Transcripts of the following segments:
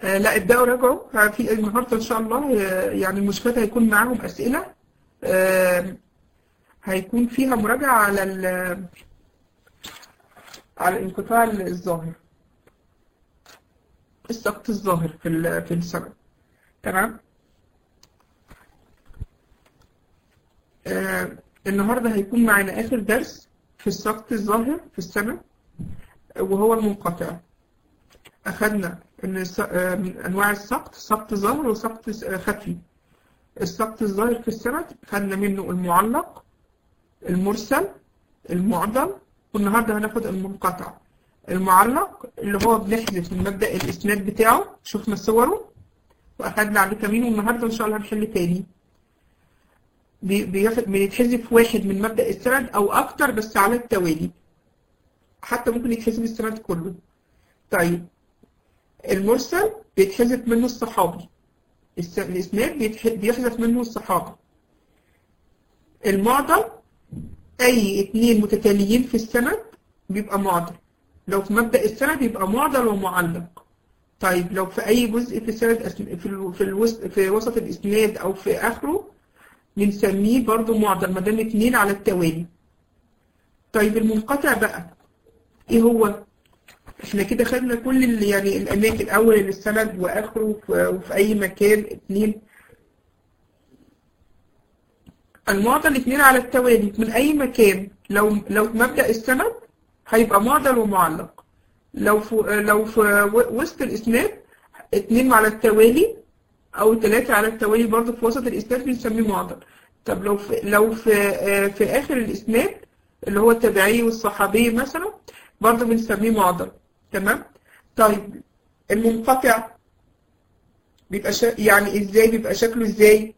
آه لا ابدأوا راجعوا في النهارده إن شاء الله آه، يعني المشكلات هيكون معاهم أسئلة آه هيكون فيها مراجعة على ال- على الانقطاع الظاهر السقط الظاهر في ال- في السنة تمام آه النهارده هيكون معانا آخر درس في السقط الظاهر في السنة وهو المنقطع أخذنا إن الس- آه، من أنواع السقط سقط ظاهر وسقط س- آه، خفي السقط الظاهر في السند خدنا منه المعلق المرسل المعضل والنهارده هناخد المنقطع المعلق اللي هو بنحذف من مبدأ الإسناد بتاعه شفنا صوره وأخدنا عليه تمرين والنهارده إن شاء الله هنحل تاني بي- بياخد بيتحذف واحد من مبدأ السند أو أكتر بس على التوالي حتى ممكن يتحذف السند كله طيب المرسل بيتحذف منه الصحابي الس- الإسناد بيتح- بيحذف منه الصحابي المعضل أي اتنين متتاليين في السند بيبقى معضل لو في مبدأ السند يبقى معضل ومعلق طيب لو في أي جزء في السند أس- في ال- في, الوسط في وسط الإسناد أو في آخره بنسميه برضو معضل ما دام اتنين على التوالي طيب المنقطع بقى إيه هو؟ احنا كده خدنا كل ال- يعني الأماكن أول السند وآخره وفي- وفي أي مكان اتنين المعضل اتنين على التوالي من أي مكان لو لو في مبدأ السند هيبقى معضل ومعلق لو في لو في و- وسط الإسناد اتنين على التوالي أو تلاتة على التوالي برضه في وسط الإسناد بنسميه معضل طب لو في لو في آه، في آخر الإسناد اللي هو التابعي والصحابي مثلا برضه بنسميه معضل تمام طيب المنقطع بيبقى شا... يعني ازاي بيبقى شكله ازاي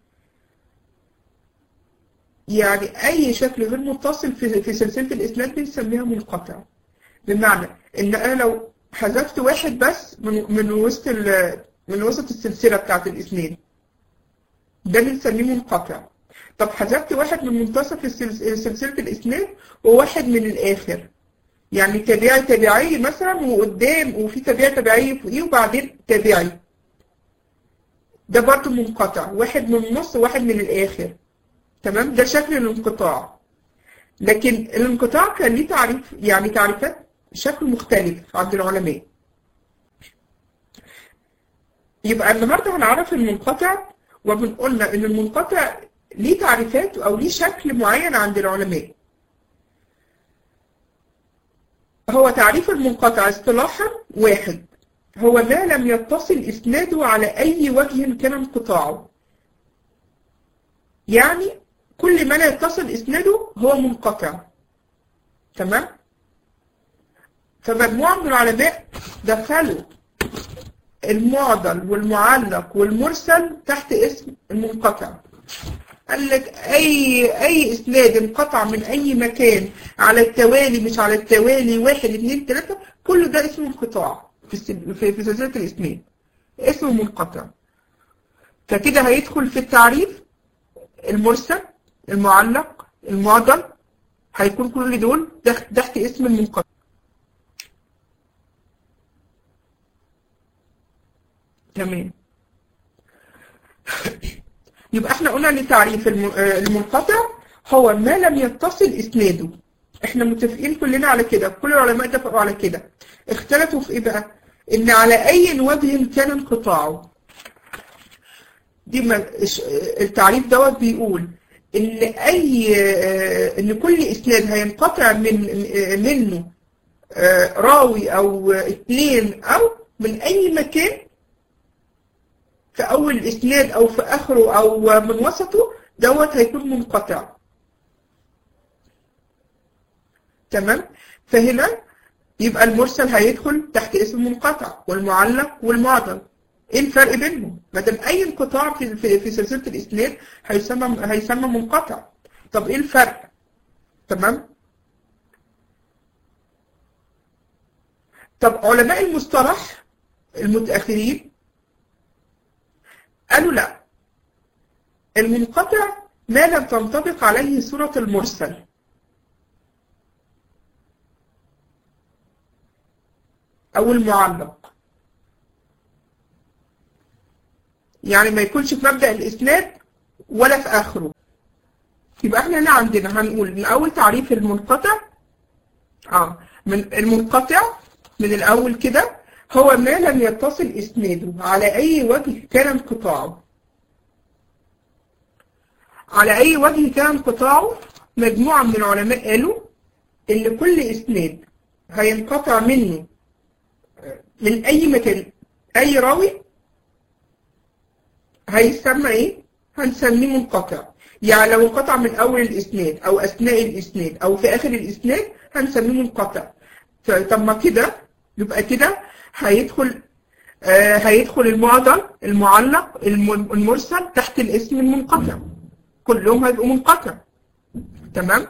يعني اي شكل غير متصل في في سلسله الاسناد بنسميها منقطع بمعنى ان انا لو حذفت واحد بس من من وسط ال... من وسط السلسله بتاعت الاسناد ده بنسميه منقطع طب حذفت واحد من منتصف السلس- سلسله الاسناد وواحد من الاخر يعني تابعي تابعي مثلا وقدام وفي تابعي تابعي فوقيه وبعدين تابعي ده برضه منقطع واحد من النص وواحد من الآخر تمام ده شكل الانقطاع لكن الانقطاع كان ليه تعريف يعني تعريفات شكل مختلف عند العلماء يبقى النهارده هنعرف المنقطع وبنقولنا ان المنقطع ليه تعريفات او ليه شكل معين عند العلماء هو تعريف المنقطع اصطلاحا واحد هو ما لم يتصل إسناده على أي وجه كان انقطاعه يعني كل ما لا يتصل إسناده هو منقطع تمام فمجموعة من العلماء دخلوا المعضل والمعلق والمرسل تحت اسم المنقطع قال لك اي اي اسناد انقطع من اي مكان على التوالي مش على التوالي واحد اتنين تلاته كل ده اسمه انقطاع في السل- في في سلسله الاسناد اسمه منقطع فكده هيدخل في التعريف المرسل المعلق المعضل هيكون كل دول تحت تحت اسم المنقطع تمام يبقى احنا قلنا ان تعريف الم- آه، المنقطع هو ما لم يتصل اسناده احنا متفقين كلنا على كده كل العلماء اتفقوا على كده اختلفوا في ايه بقى ان على اي وجه كان انقطاعه دي ما الش- التعريف دوت بيقول ان اي آه، ان كل اسناد هينقطع من آه، منه آه، راوي او اتنين او من اي مكان في أول الإسناد أو في آخره أو من وسطه دوت هيكون منقطع تمام فهنا يبقى المرسل هيدخل تحت اسم منقطع والمعلق والمعضل ايه الفرق بينهم ما دام اي انقطاع في في, في سلسله الاسناد هيسمى هيسمى منقطع طب ايه الفرق تمام طب علماء المصطلح المتاخرين قالوا لا المنقطع ما لم تنطبق عليه صورة المرسل أو المعلق يعني ما يكونش في مبدأ الإسناد ولا في آخره يبقى احنا هنا عندنا هنقول من أول تعريف المنقطع اه من المنقطع من الأول كده هو ما لم يتصل إسناده على أي وجه كان انقطاعه على أي وجه كان انقطاعه مجموعة من العلماء قالوا إن كل إسناد هينقطع منه من أي مكان أي راوي هيسمى إيه؟ هنسميه منقطع يعني لو انقطع من أول الإسناد أو أثناء الإسناد أو في آخر الإسناد هنسميه منقطع طب ما كده يبقى كده هيدخل آه هيدخل المعضل المعلق المرسل تحت الاسم المنقطع كلهم هيبقوا منقطع تمام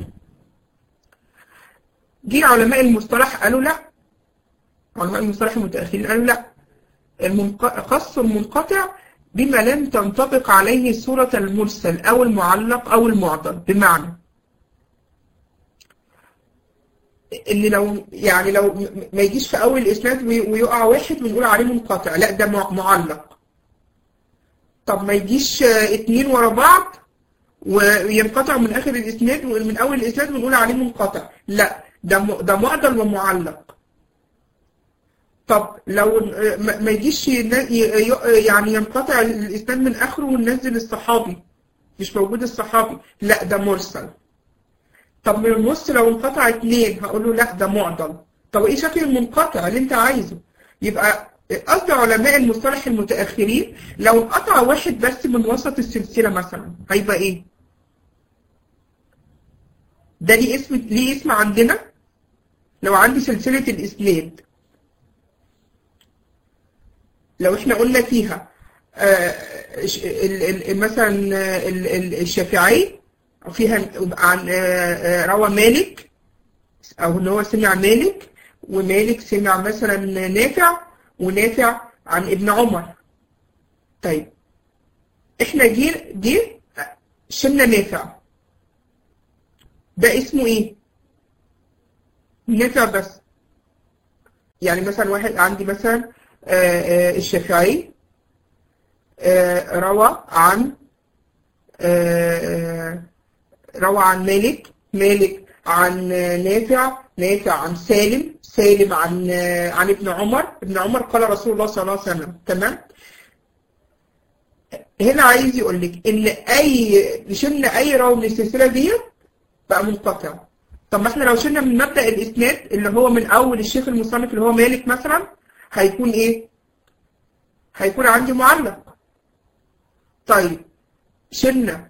جه علماء المصطلح قالوا لا علماء المصطلح المتأخرين قالوا لا المنق... خص المنقطع بما لم تنطبق عليه صورة المرسل أو المعلق أو المعضل بمعنى اللي لو يعني لو ما يجيش في أول الإسناد ويقع واحد ونقول عليه منقطع لا ده معلق طب ما يجيش اتنين ورا بعض وينقطع من آخر الإسناد ومن أول الإسناد ونقول عليه منقطع لا ده ده معضل ومعلق طب لو ما يجيش يعني ينقطع الإسناد من آخره وننزل الصحابي مش موجود الصحابي لا ده مرسل طب من النص لو انقطع اتنين هقول له لا ده معضل طب ايه شكل المنقطع اللي انت عايزه يبقى قصد علماء المصطلح المتأخرين لو انقطع واحد بس من وسط السلسلة مثلا هيبقى ايه ده ليه اسم ليه اسم عندنا لو عندي سلسلة الإسناد لو احنا قلنا فيها آه مثلا الشافعي فيها عن روى مالك او ان هو سمع مالك ومالك سمع مثلا نافع ونافع عن ابن عمر طيب احنا جي جي شلنا نافع ده اسمه ايه نافع بس يعني مثلا واحد عندي مثلا الشافعي روى عن روى عن مالك مالك عن نافع نافع عن سالم سالم عن عن ابن عمر ابن عمر قال رسول الله صلى الله عليه وسلم تمام هنا عايز يقول لك ان اي شلنا اي راوي من السلسله دي بقى منقطع طب ما احنا لو شلنا من مبدا الاسناد اللي هو من اول الشيخ المصنف اللي هو مالك مثلا هيكون ايه هيكون عندي معلق طيب شلنا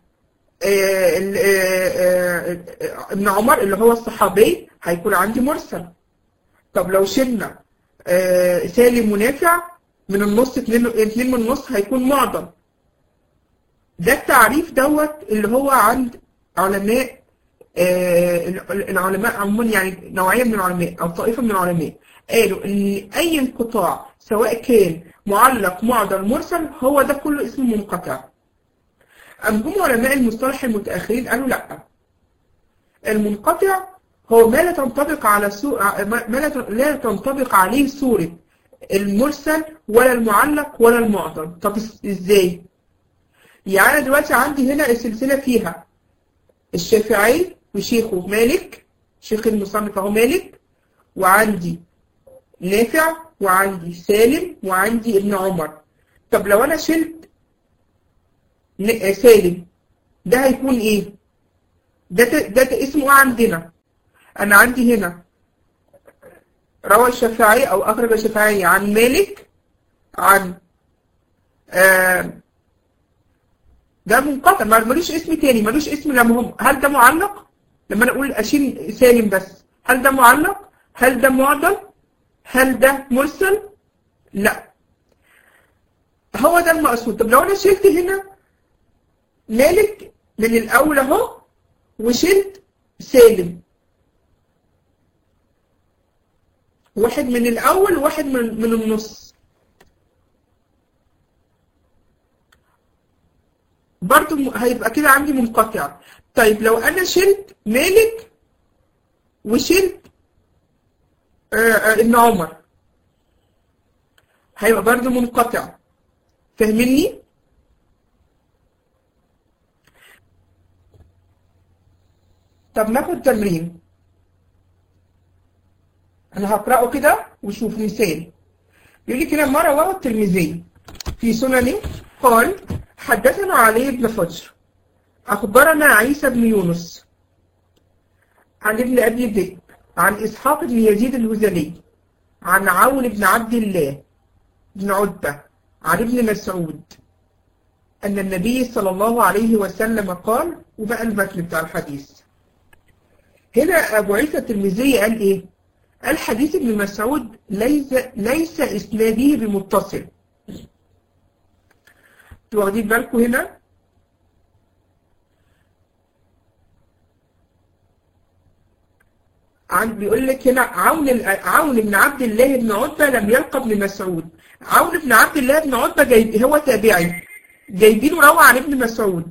ابن عمر اللي هو الصحابي هيكون عندي مرسل طب لو شلنا سالم ونافع من النص اتنين, اتنين من النص هيكون معضل ده التعريف دوت اللي هو عند علماء العلماء عموما يعني نوعية من العلماء أو طائفة من العلماء قالوا إن أي انقطاع سواء كان معلق معضل مرسل هو ده كله اسمه منقطع أم هم علماء المصطلح المتأخرين قالوا لا المنقطع هو ما لا تنطبق على سو... ما لا تنطبق عليه صورة المرسل ولا المعلق ولا المعضل طب ازاي؟ يعني أنا دلوقتي عندي هنا السلسلة فيها الشافعي وشيخه مالك شيخ المصنف اهو مالك وعندي نافع وعندي سالم وعندي ابن عمر طب لو انا شلت سالم ده هيكون ايه ده ده, ده اسمه ايه عندنا انا عندي هنا روى الشافعي او اخرج الشافعي عن مالك عن آه ده منقطع ملوش اسم تاني ملوش اسم لما هم هل ده معلق لما انا اقول اشيل سالم بس هل ده معلق هل ده معضل هل ده مرسل لا هو ده المقصود طب لو انا شلت هنا مالك من الاول اهو وشلت سالم واحد من الاول وواحد من, من النص برضو هيبقى كده عندي منقطع طيب لو انا شلت مالك وشلت ابن عمر هيبقى برضو منقطع فاهميني طب ناخد تمرين انا هقراه كده وشوف مثال يقول لي كده ما رواه الترمذي في سننه قال حدثنا علي بن فجر اخبرنا عيسى بن يونس عن ابن ابي ذئب عن اسحاق بن يزيد الهذلي عن عون بن عبد الله بن عتبه عن ابن مسعود ان النبي صلى الله عليه وسلم قال وبقى المتن بتاع الحديث هنا ابو عيسى الترمذي قال ايه قال حديث ابن مسعود ليس ليس اسناده بمتصل انتوا واخدين بالكم هنا عن بيقول لك هنا عون عون بن عبد الله بن عتبه لم يلقى ابن مسعود عون بن عبد الله بن عتبه جايب هو تابعي جايبينه روى عن ابن مسعود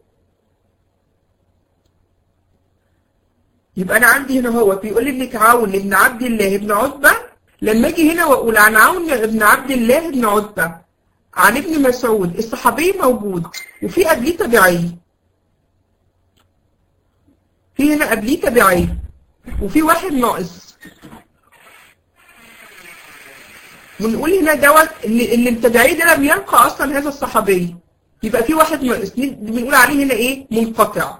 يبقى انا عندي هنا هو بيقول لك عون بن عبد الله بن عتبه لما اجي هنا واقول عن عون بن عبد الله بن عتبه عن ابن مسعود الصحابي موجود وفي قبليه تبعي في هنا قبليه تبعي وفي واحد ناقص بنقول هنا دوت اللي اللي التبعي ده لم يلقى اصلا هذا الصحابي يبقى في واحد ناقص بنقول عليه هنا ايه منقطع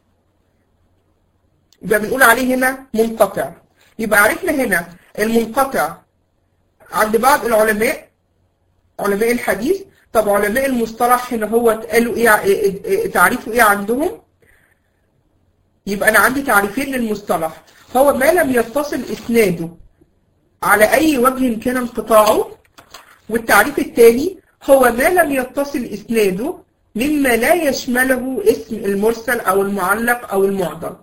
يبقى بنقول عليه هنا منقطع يبقى عرفنا هنا المنقطع عند بعض العلماء علماء الحديث طب علماء المصطلح هنا هو قالوا ايه تعريفه ايه عندهم يبقى انا عندي تعريفين للمصطلح هو ما لم يتصل اسناده على اي وجه كان انقطاعه والتعريف الثاني هو ما لم يتصل اسناده مما لا يشمله اسم المرسل او المعلق او المعضل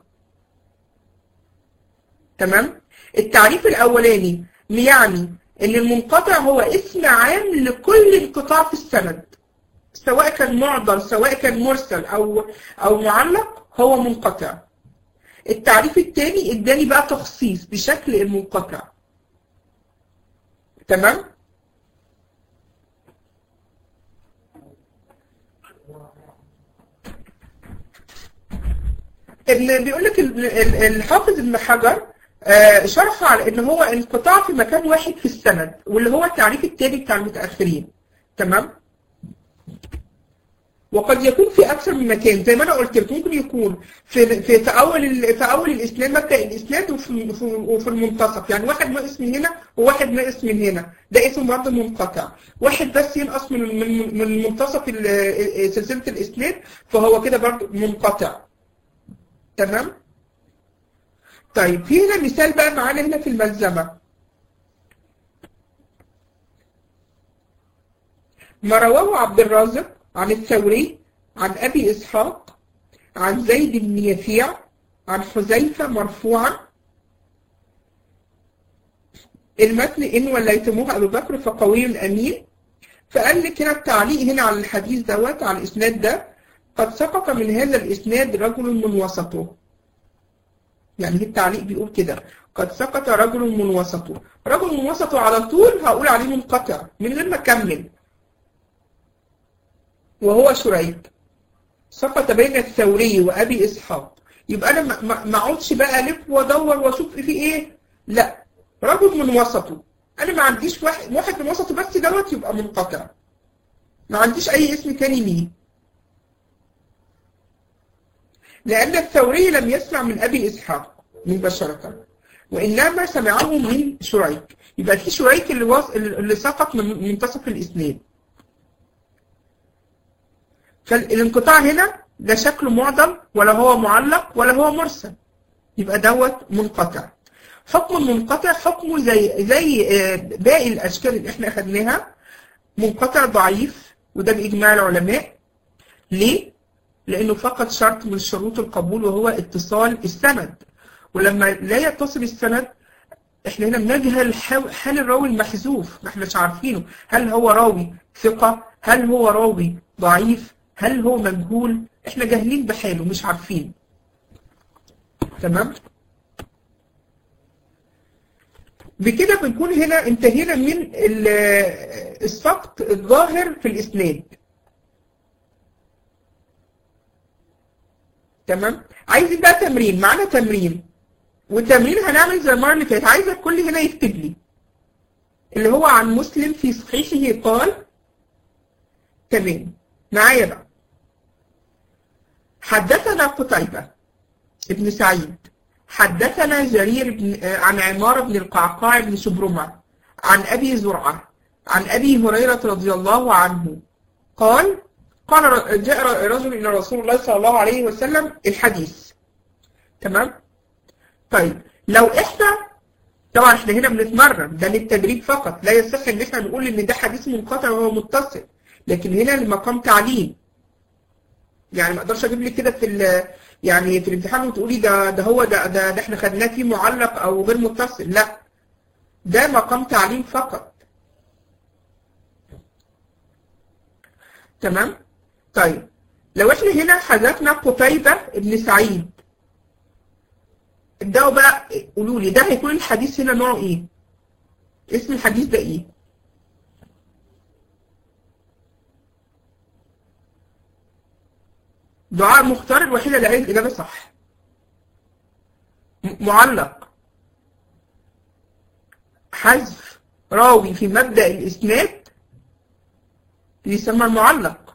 تمام التعريف الاولاني يعني ان المنقطع هو اسم عام لكل انقطاع في السند سواء كان معضل سواء كان مرسل او او معلق هو منقطع التعريف الثاني اداني بقى تخصيص بشكل المنقطع تمام ابن بيقول لك الحافظ ابن حجر آه شرح على ان هو انقطاع في مكان واحد في السند واللي هو التعريف التاني بتاع المتاخرين تمام وقد يكون في اكثر من مكان زي ما انا قلت لك ممكن يكون في في في اول في اول الاسناد مبدا الاسناد وفي وفي المنتصف يعني واحد ناقص من هنا وواحد ناقص من هنا ده اسمه برضه منقطع واحد بس ينقص من من من منتصف سلسله الاسناد فهو كده برضه منقطع تمام طيب في هنا مثال بقى معانا هنا في الملزمة ما رواه عبد الرازق عن الثوري عن أبي إسحاق عن زيد بن يفيع عن حذيفة مرفوعا المتن إن وليتموه أبو بكر فقوي أمين فقال لك هنا التعليق هنا على الحديث دوت على الإسناد ده قد سقط من هذا الإسناد رجل من وسطه يعني في التعليق بيقول كده قد سقط رجل من وسطه رجل من وسطه على طول هقول عليه منقطع من غير ما اكمل وهو شريك سقط بين الثوري وابي اسحاق يبقى انا ما اقعدش بقى الف وادور واشوف في ايه لا رجل من وسطه انا ما عنديش واحد واحد من وسطه بس دوت يبقى منقطع ما عنديش اي اسم تاني ليه لأن الثوري لم يسمع من أبي إسحاق مباشرة وإنما سمعه من شريك يبقى في شريك اللي, وص... اللي سقط من منتصف الإسناد فالانقطاع هنا لا شكله معضل ولا هو معلق ولا هو مرسل يبقى دوت منقطع حكم المنقطع حكمه زي زي باقي الأشكال اللي احنا أخدناها منقطع ضعيف وده بإجماع العلماء ليه؟ لأنه فقط شرط من شروط القبول وهو اتصال السند ولما لا يتصل السند احنا هنا بنجهل حال الراوي المحذوف ما احناش عارفينه هل هو راوي ثقة هل هو راوي ضعيف هل هو مجهول احنا جاهلين بحاله مش عارفين تمام بكده بنكون هنا انتهينا من السقط الظاهر في الإسناد تمام عايزين بقى تمرين معانا تمرين والتمرين هنعمل زي المرة اللي فاتت عايزة الكل هنا يكتب لي اللي هو عن مسلم في صحيحه قال تمام معايا بقى حدثنا قتيبة ابن سعيد حدثنا جرير بن عن عمار بن القعقاع بن شبرمة عن أبي زرعة عن أبي هريرة رضي الله عنه قال قال جاء رجل إلى رسول الله صلى الله عليه وسلم الحديث تمام طيب لو إحنا طبعا إحنا هنا بنتمرن ده للتدريب فقط لا يصح إن إحنا نقول إن ده حديث منقطع وهو متصل لكن هنا المقام تعليم يعني ما اقدرش اجيب لك كده في يعني في الامتحان وتقولي ده ده هو ده ده, ده احنا خدناه فيه معلق او غير متصل لا ده مقام تعليم فقط تمام طيب لو احنا هنا حذفنا قتيبة ابن سعيد ابدأوا بقى قولوا لي ده هيكون الحديث هنا نوعه ايه اسم الحديث ده ايه دعاء مختار الوحيدة اللي قالت الإجابة صح معلق حذف راوي في مبدأ الإسناد يسمى المعلق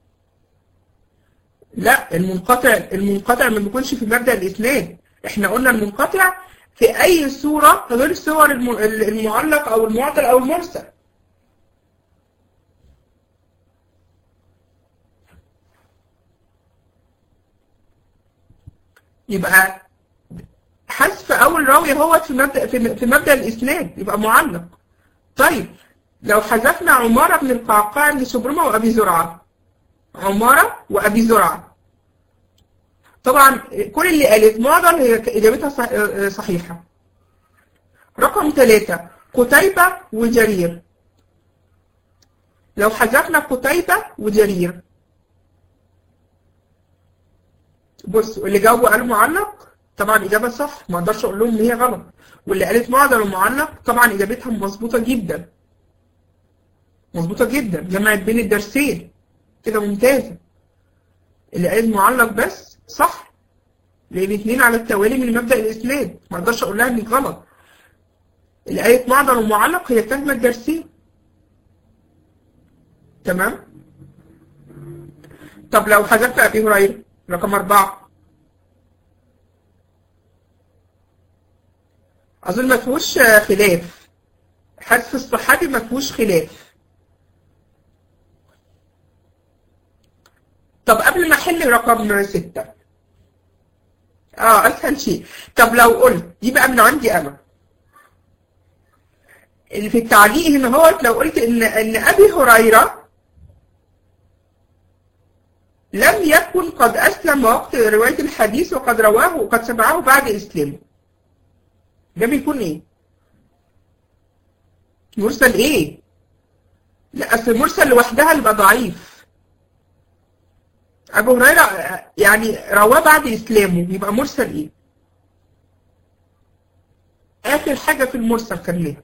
لا المنقطع المنقطع ما بيكونش في مبدأ الإسناد احنا قلنا المنقطع في أي صورة غير صور المعلق أو المعطل أو المرسل يبقى حذف اول راوي هو في مبدا في مبدا الاسناد يبقى معلق طيب لو حذفنا عمارة بن القعقاع بن شبرمة وأبي زرعة عمارة وأبي زرعة طبعا كل اللي قالت معضل هي إجابتها صحيحة رقم ثلاثة قتيبة وجرير لو حذفنا قتيبة وجرير بص اللي جاوبوا قالوا معلق طبعا إجابة صح ما اقدرش أقول لهم إن هي غلط واللي قالت معضل ومعلق طبعا إجابتها مظبوطة جدا مظبوطة جدا جمعت بين الدرسين كده ممتازة اللي قالت معلق بس صح لأن اتنين على التوالي من مبدأ الإسناد ما اقدرش أقول لها إنك غلط اللي قالت معضل ومعلق هي فاهمة الدرسين تمام طب لو حذفت أبي هريرة رقم أربعة أظن ما فيهوش خلاف حذف الصحابي ما فيهوش خلاف طب قبل ما أحل رقم ستة اه أسهل شيء طب لو قلت دي بقى من عندي أنا اللي في التعليق هنا هو لو قلت إن إن أبي هريرة لم يكن قد أسلم وقت رواية الحديث وقد رواه وقد سمعه بعد إسلامه ده بيكون إيه؟ مرسل إيه؟ لا أصل المرسل لوحدها يبقى ضعيف أبو هريرة يعني رواه بعد إسلامه يبقى مرسل إيه؟ آخر حاجة في المرسل كان ليه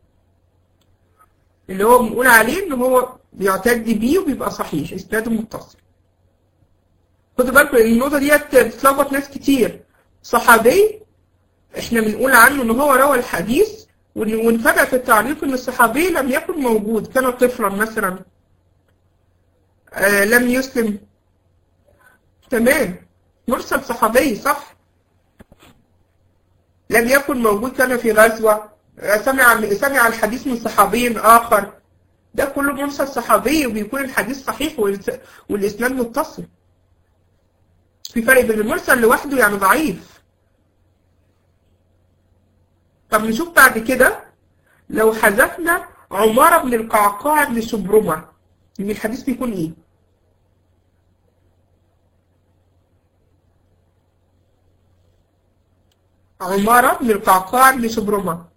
اللي هو بنقول عليه إن هو بيعتد بيه وبيبقى صحيح إسناده متصل خدوا بالكم ان النقطه ديت بتلخبط ناس كتير صحابي احنا بنقول عنه ان هو روى الحديث ونفاجئ في التعليق ان الصحابي لم يكن موجود كان طفلا مثلا آه لم يسلم تمام مرسل صحابي صح لم يكن موجود كان في غزوه سمع سمع الحديث من صحابي اخر ده كله مرسل صحابي وبيكون الحديث صحيح والاسناد متصل في فرق بين المرسل لوحده يعني ضعيف طب نشوف بعد كده لو حذفنا عمارة بن القعقاع بن شبرمة من الحديث بيكون ايه عمارة بن القعقاع بن شبرمة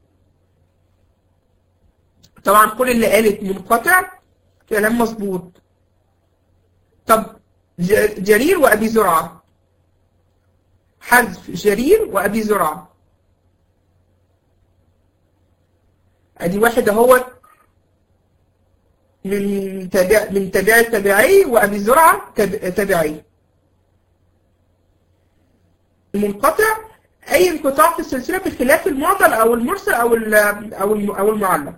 طبعا كل اللي قالت منقطع كلام مظبوط طب جرير وأبي زرعة حذف جرير وأبي زرعة أدي واحد أهو من تابع من تابع التابعي وأبي زرعة تاب- تابعي المنقطع أي انقطاع في السلسلة بخلاف المعضل أو المرسل أو ال- أو الم- أو المعلق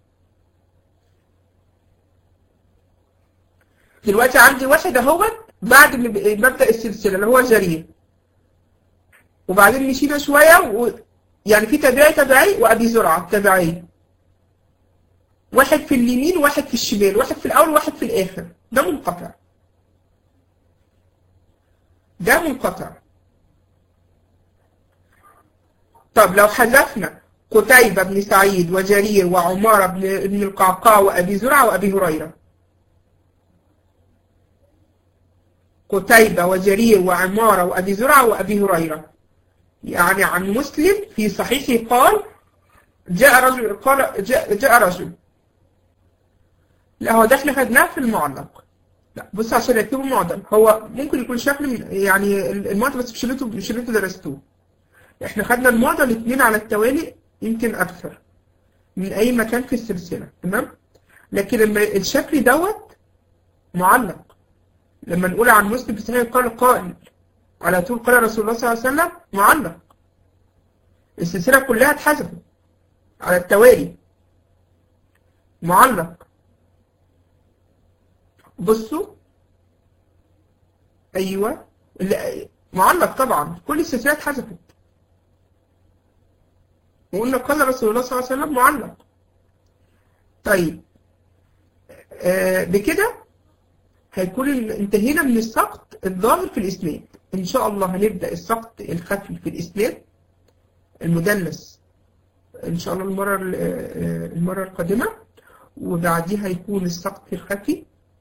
دلوقتي عندي واحد اهوت بعد ما ب- مبدأ السلسلة اللي هو جرير وبعدين مشينا شوية و... يعني في تابعي تابعي وأبي زرعة تابعي واحد في اليمين وواحد في الشمال واحد في الأول وواحد في الآخر ده منقطع ده منقطع طب لو حذفنا قتيبة بن سعيد وجرير وعمارة بن بن القعقاع وأبي زرعة وأبي هريرة قتيبة وجرير وعمارة وأبي زرعة وأبي هريرة يعني عن مسلم في صحيحه قال جاء رجل قال جاء, جاء رجل لا هو ده احنا خدناه في المعلق لا بص عشان يكتبوا معضل هو ممكن يكون شكل من- يعني المعضل بس مش اللي انتوا مش اللي انتوا درستوه احنا خدنا المعضل اتنين على التوالي يمكن اكثر من اي مكان في السلسلة تمام لكن لما الشكل دوت معلق لما نقول عن مسلم في صحيح قال قائل على طول قال رسول الله صلى الله عليه وسلم معلق السلسلة كلها اتحذفت على التوالي معلق بصوا ايوه لا معلق طبعا كل السلسلة اتحذفت وقلنا قال رسول الله صلى الله عليه وسلم معلق طيب آه بكده هيكون ال- انتهينا من السقط الظاهر في الإسناد إن شاء الله هنبدأ السقط الخفي في الإسناد المدلس إن شاء الله المرة ال- آه، المرة القادمة وبعديها هيكون السقط الخفي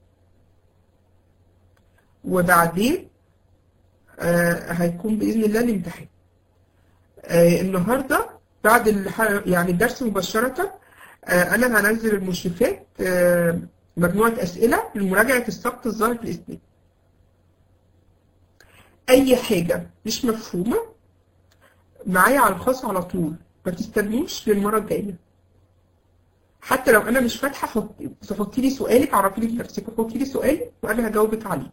وبعدين آه، هيكون بإذن الله الامتحان آه، النهاردة بعد الح- يعني الدرس مباشرة آه، أنا هنزل المشرفات آه، مجموعة أسئلة لمراجعة السقط الظاهر في الإسناد أي حاجة مش مفهومة معايا على الخاص على طول ما تستنوش للمرة الجاية حتى لو أنا مش فاتحة حط- تحطي لي سؤالك عرفي لي بنفسك وحطي لي سؤالي وأنا هجاوبك عليه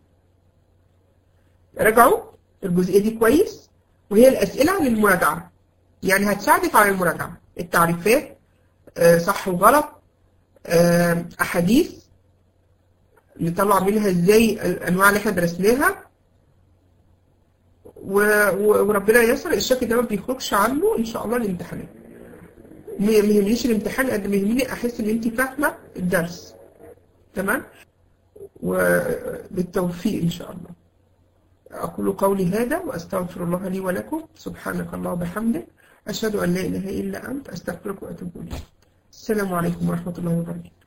راجعوا الجزئية دي كويس وهي الأسئلة للمراجعة يعني هتساعدك على المراجعة التعريفات آه، صح وغلط آه، أحاديث نطلع منها ازاي الأنواع اللي احنا درسناها و... و... وربنا ييسر الشكل ده ما بيخرجش عنه إن شاء الله الامتحانات ما ما يهمنيش الامتحان قد ما يهمني أحس إن أنت فاهمة الدرس تمام وبالتوفيق إن شاء الله أقول قولي هذا وأستغفر الله لي ولكم سبحانك الله وبحمدك أشهد أن لا إله إلا أنت أستغفرك وأتوب إليك السلام عليكم ورحمة الله وبركاته